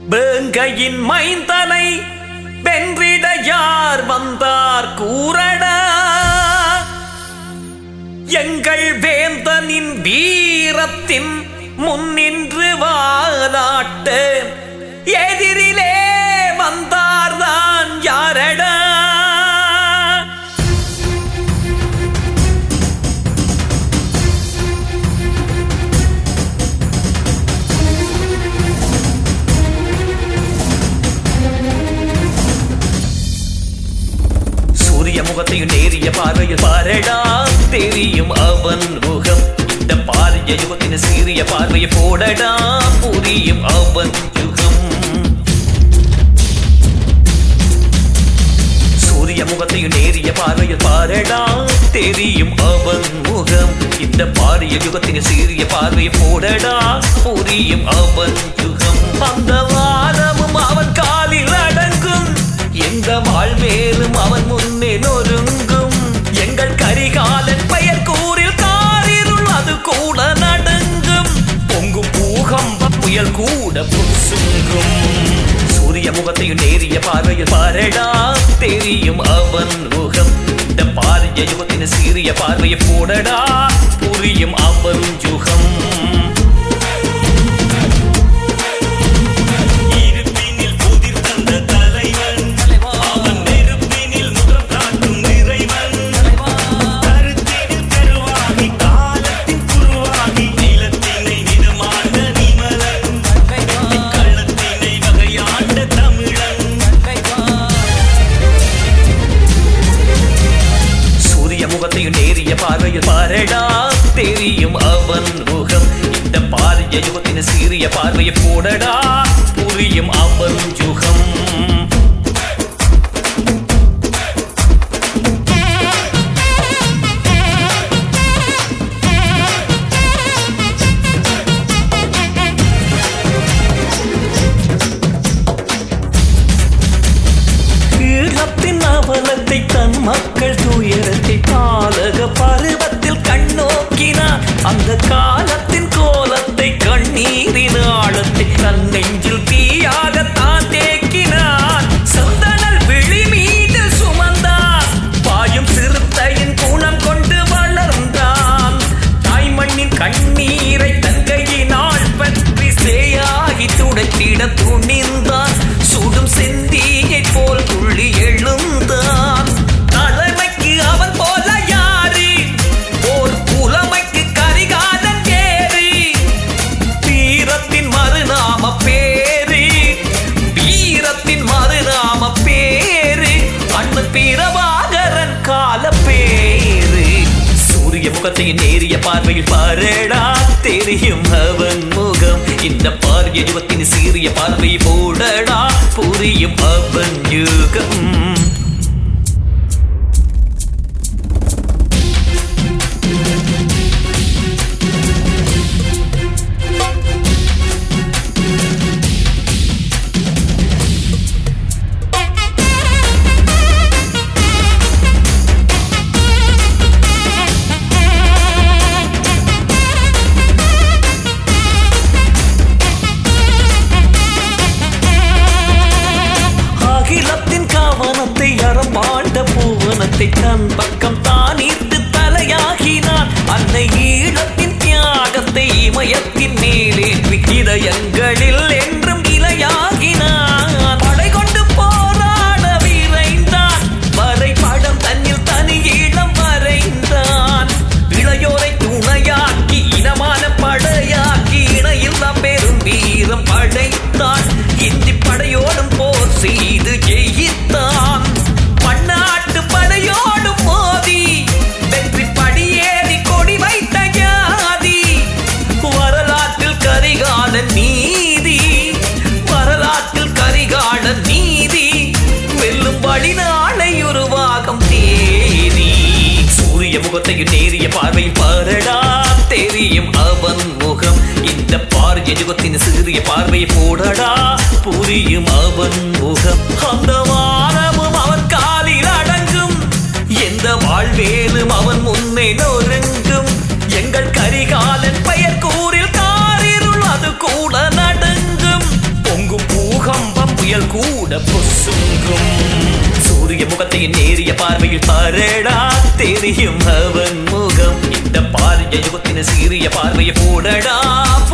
வேங்கையின் மைந்தனை வென்றிட யார் வந்தார் கூறடா எங்கள் வேந்தனின் வீரத்தின் முன்னின்று வாலாட்ட எதிரிலே வந்தார்தான் யாரடா சூரிய முகத்தையும் நேரிய பார்வையில் பாரடா தெரியும் அவன் முகம் இந்த பாரிய யுகத்தின் சீரிய பார்வையை போடடா புரியும் அவன் யுகம் சூரிய முகத்தையும் நேரிய பார்வையில் பாரடா தெரியும் அவன் முகம் இந்த பாரிய யுகத்தின் சீரிய பார்வையை போடடா புரியும் அவன் யுகம் அந்த வாரமும் அவன் காலில் அடங்கும் எந்த வாழ்மேலும் அவன் முன்னே நொறுங்கும் எங்கள் கரிகாலன் பெயர் கூறில் காரிருள் அது கூட நடுங்கும் பொங்கும் பூகம்ப புயல் கூட புசுங்கும் சூரிய முகத்தையும் நேரிய பார்வையில் பாரடா தெரியும் அவன் முகம் இந்த பாரிய யுகத்தின் சீரிய பார்வையை போடடா புரியும் அவன் யுகம் இருப்பினில் புதிர் தந்த தலைவன் அவன் நெருப்பினில் முகம் காட்டும் இறைவன் கருத்தினில் கருவாகி காலத்தின் குருவாகி நிலத்தினை நிதமாண்ட நிமலன் கள்ளத்தினை வகையாண்ட தமிழன் சூரிய முகத்தையும் நேரிய பார்வையில் பாரடா தெரியும் அவன் முகம் இந்த பாரிய யுகத்தின் சீரிய பார்வையை போடடா புரியும் அவன் யுகம் ஈழத்தின் அவலத்தை தன் மக்கள் துயரத்தை பாலக பருவத்தில் கண்ணோக்கினார் அந்த காலத்தின் கோலத்தை கண்ணீரின் ஆழத்தை தன் நெஞ்சில் தீயாக தான் தேக்கினார் சந்தனல் விழி மீது சுமந்தார் பாயும் சிறுத்தையின் குணம் கொண்டு வளர்ந்தான் தாய்மண்ணின் கண்ணீரை தங்கையினால் பற்றி சேயாகி துடைத்திட துணிந்தான் சுடும் செந்தியை போல் துள்ளி எழுந்தான் தலைமைக்கு அவன் போல யாரு ஓர் புலமைக்கு கரிகாலன் ஏறி வீரத்தின் மறுநாம பேரு வீரத்தின் மறுநாம பேரு அண்ணன் பிரபாகரன் கால பேரு சூரிய முகத்தையும் நேரிய பார்வையில் பாரடா தெரியும் அவன் முகம் இந்த பாரிய யுகத்தின் சீரிய பார்வை போடடா புரியும் அவன் யுகம் அகிலத்தின் கவனத்தை அறமாண்ட பூவனத்தை தன் பக்கம் தான் ஈர்த்து தலையாகினான் அன்னை ஈழத்தின் தியாகத்தை இமயத்தின் மேலேற்றி இதயங்களில் என்றும் இலையாகினான் படை கொண்டு போராட விரைந்தான் வரைபடம் தன்னில் தனி ஈழம் வரைந்தான் இளையோரை துணையாக்கி இனமான படையாக்கி இணையில்லா பெரும் வீரம் படைத்தான் இந்தி படையோடும் போர் செய்து ஜெயித்தான் பன்னாட்டு படையோடும் மோதி வெற்றி படியேறி கொடி வைத்த ஜாதி வரலாற்றில் கரிகாலன் நீதி வரலாற்றில் கரிகாலன் நீதி வெல்லும் வழி நாளை உருவாகும் தேதி சூரிய முகத்தையும் நேரிய பார்வையில் பாரடா தெரியும் அவன் முகம் இந்த பாரிய யுகத்தின் சிறிய பார்வையை போடடா புரியும் அவன் முகம் அந்த வானமும் அவன் காலில் அடங்கும் எந்த வாழ்வேலும் அவன் முன்னே நொறுங்கும் எங்கள் கரிகாலன் பெயர் கூறில் காரிருள் அது கூட நடுங்கும் பொங்கும் பூக கூட பொசுங்கும் சூரிய முகத்தை நேரிய பார்வையில் பாரடா தெரியும் அவன் முகம் இந்த பாரிய யுகத்தின் சீரிய பார்வையை போடடா